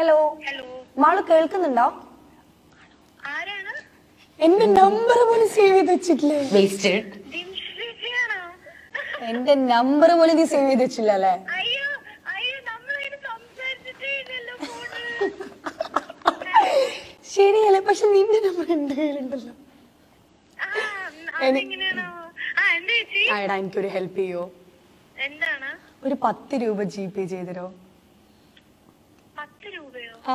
Hello hello mall കേൾക്കുന്നുണ്ടോ ആരാണ് എന്റെ നമ്പർ പോലും സേവ് ചെയ്ത് വെച്ചിട്ടില്ലേ വേസ്റ്റഡ് ദിംശ്രീജിയാണോ എന്റെ നമ്പർ പോലും നീ സേവ് ചെയ്ത് വെച്ചില്ല അല്ലേ അയ്യോ അയ്യോ നമ്മളിത് സംസാരിച്ചിട്ടേ ഇല്ലല്ലോ ഫോണിൽ ശരിയല്ലേ പക്ഷെ നിന്റെ നമ്പർ എന്റെ കയ്യിലുണ്ടല്ലോ ആ അതെങ്ങനെയാണോ ആ എന്താ ചേച്ചി ആ എടാ എനിക്കൊരു ഹെൽപ്പ് ചെയ്യോ എന്താണ് ഒരു പത്ത് രൂപ ജി പേ ചെയ്തരോ പത്ത് രൂപയോ ആ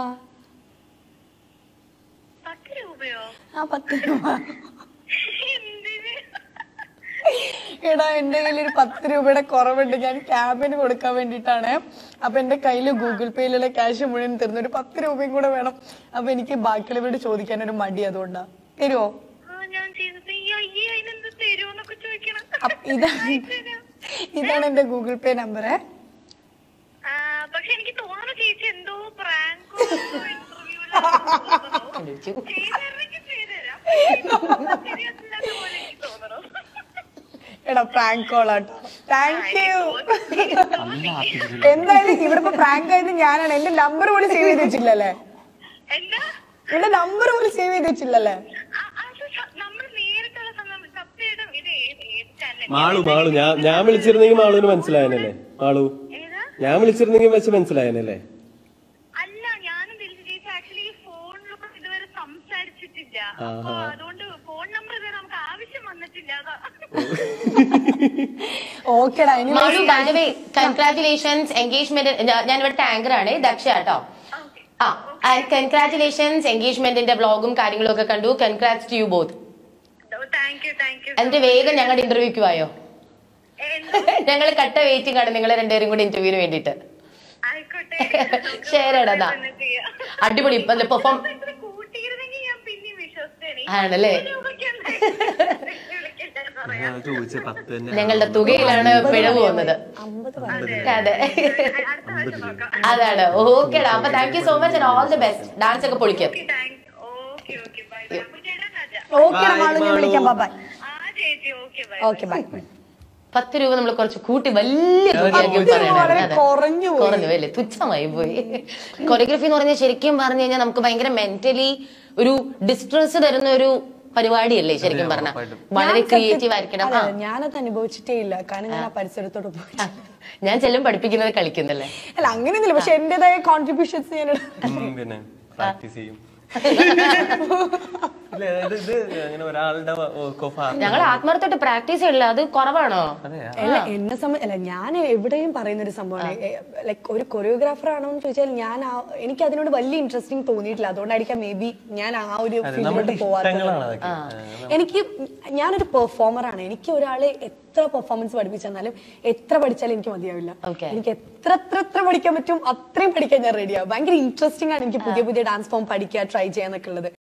പത്ത് രൂപയോ ആ പത്ത് രൂപ എന്തിന് എടാ എന്റെ കയ്യിൽ ഒരു പത്ത് രൂപയുടെ കുറവുണ്ട് ഞാൻ ക്യാബിന് കൊടുക്കാൻ വേണ്ടിയിട്ടാണ് അപ്പൊ എന്റെ കയ്യിൽ ഗൂഗിൾ പേയിലുള്ള ക്യാഷ് മുഴുവൻ തരുന്നു ഒരു പത്ത് രൂപയും കൂടെ വേണം അപ്പൊ എനിക്ക് ബാക്കിയുള്ളവരോട് ചോദിക്കാൻ ഒരു മടി അതുകൊണ്ടാ തരുമോ ആ ഞാൻ ചെയ്തത് ഈ അയ്യേ അതിനെന്ത് തരുമെന്നൊക്കെ ചോദിക്കണം അപ്പ ഇതാണ് ഇതാണ് എന്റെ ഗൂഗിൾ പേ നമ്പർ ആ, പക്ഷെ എനിക്ക് തോന്നുന്നു ചേച്ചി എന്തോ പ്രാങ്കോ ഇന്റർവ്യൂവിലോ ചെയ്തരാമെങ്കിൽ ചെയ്തുതരാം ശരിയാത്തില്ലാത്ത പോലെ എനിക്ക് തോന്നണു എടാ പ്രാങ്ക് കോൾ ആട്ടോ താങ്ക് യു എന്തായാലും ഇവിടെ ഇപ്പൊ പ്രാങ്ക് ആയത് ഞാനാണ് എന്റെ നമ്പർ പോലും സേവ് ചെയ്ത് വെച്ചില്ലല്ലേ എന്താ എന്റെ നമ്പർ പോലും സേവ് ചെയ്ത് വെച്ചില്ലല്ലേ ആ, അത് സ- നമ്മൾ നേരിട്ടുള്ള സമയം സത്യമായിട്ടും ഇത് ഏത് ഏത് ചാനൽ മാളു മാളു ഞാൻ ഞാൻ വിളിച്ചിരുന്നെങ്കിൽ മാളുവിന് മനസ്സിലായനല്ലേ മാളു ഏതാ ഞാൻ വിളിച്ചിരുന്നെങ്കിൽ വെച്ച് മനസ്സിലായനല്ലേ അല്ല ഞാനും ദിൽജി ചേച്ചി ആക്ച്വലി ഫോണിലൊക്കെ ഇതുവരെ സംസാരിച്ചിട്ടില്ല ആഹാ. അപ്പൊ അതുകൊണ്ട് ഫോൺ നമ്പർ ഇതുവരെ നമുക്ക് ആവശ്യം വന്നിട്ടില്ല അതാ ഓക്കെടാ ഇനി Malu by the way congratulations engagement ഞാൻ ഇവിടെ ടാങ്കർ ആണ് ദക്ഷ കേട്ടോ ഓക്കെ ആ കൺഗ്രാറ്റുലേഷൻസ് എൻഗേജ്മെന്റിന്റെ വ്ളോഗും കാര്യങ്ങളും ഒക്കെ കണ്ടു congrats to you both thank you thank you എന്നിട്ട് വേഗം ഞങ്ങളുടെ ഇന്റർവ്യൂക്ക് വായോ ഞങ്ങൾ കട്ട വെയിറ്റിംഗ് ആണ് നിങ്ങൾ രണ്ടുപേരും കൂടി ഇന്റർവ്യൂവിന് വേണ്ടിട്ട് ആയിക്കോട്ടെ ശരിയെടാ, ദാ. അടിപൊളി പെർഫോം ഇത്ര കൂട്ടിയിരുന്നെങ്കിൽ ഞാൻ പിന്നെയും വിശ്വസിച്ചേനെ ആണല്ലേ ഞാൻ ചോദിച്ച പത്ത് തന്നെ ഞങ്ങളുടെ തുകയിലാണ് പിഴവ് വന്നത് അമ്പത് അതെ അടുത്ത ആഴ്ച നോക്കാം അതാണ് ഓക്കേടാ അപ്പൊ thank you so much and all the best dance ഒക്കെ പൊളിക്കും ഓക്കെ ഓക്കെ ബൈ അപ്പൊ ചേട്ടാ രാജ. ഓക്കെടാ മാളു ഞാൻ വിളിക്കാം ബൈ ആ ചേച്ചി ഓക്കെ ബൈ ഓക്കെ ബൈ പത്ത് രൂപ നമ്മൾ കുറച്ച് കൂട്ടി വലിയ തുകയാക്കി പത്ത് രൂപ പറയണം. വളരെ അതെ. കുറഞ്ഞു പോയി. കുറഞ്ഞു അല്ലേ തുച്ഛമായി പോയി കൊറിയോഗ്രഫി എന്ന് പറഞ്ഞാൽ ശരിക്കും പറഞ്ഞു കഴിഞ്ഞാൽ നമുക്ക് ഭയങ്കര മെന്റലി ഒരു ഡിസ്ട്രസ് തരുന്ന ഒരു പരിപാടിയല്ലേ ശരിക്കും പറഞ്ഞ ഉറപ്പായിട്ടും. വളരെ ക്രിയേറ്റീവ് ആയിരിക്കണം അല്ല, ആ. ഞാനത് അനുഭവിച്ചിട്ടേ ഇല്ല കാരണം ഞാൻ ആ പരിസരത്തോട് പോയി ആ. ഞാൻ ചെല്ലും പഠിപ്പിക്കുന്നത് കളിക്കുന്നല്ലേ അല്ല അങ്ങനെയൊന്നുമില്ല പക്ഷെ എന്റേതായ കോൺട്രിബ്യൂഷൻസ് ഞാൻ ഉം, പിന്നെ പ്രാക്ടീസ് ചെയ്യും ഇല്ല ഇത് ഇത് അങ്ങനെ ഒരാളുടെ കൊഫ ഞങ്ങൾ ആത്മാർത്ഥമായിട്ട് പ്രാക്ടീസ് ചെയ്യില്ല അത് കുറവാണോ അതെയാ അല്ല എന്നെ സംബന്ധ അല്ല ഞാൻ എവിടെയും പറയുന്ന ഒരു സംഭവമാണ് ലൈക്ക് ഒരു കൊറിയോഗ്രാഫർ ആണോ എന്ന് ചോദിച്ചാൽ ഞാൻ ആ- എനിക്ക് അതിനോട് വലിയ ഇൻട്രസ്റ്റിംഗ് തോന്നിയിട്ടില്ല അതുകൊണ്ടായിരിക്കാം മേ ബി ഞാൻ ആ ഒരു അതെ നമ്മുടെ ഫീൽഡിലോട്ട് പോവാത്തത് ഇഷ്ടങ്ങളാണ് അതൊക്കെ എനിക്ക് ഞാനൊരു പെർഫോമറാണ് എനിക്ക് ഒരാളെ എത്ര പെർഫോമൻസ് പഠിപ്പിച്ചു തന്നാലും എത്ര പഠിച്ചാലും എനിക്ക് മതിയാവില്ല Okay. എനിക്ക് എത്ര എത്ര എത്ര പഠിക്കാൻ പറ്റും അത്രയും പഠിക്കാൻ ഞാൻ റെഡിയാണ് ഭയങ്കര ഇൻട്രസ്റ്റിംഗ് ആണ് എനിക്ക് പുതിയ പുതിയ ഡാൻസ് ഫോം പഠിക്കുക ട്രൈ ചെയ്യാന്നൊക്കെ ഉള്ളത്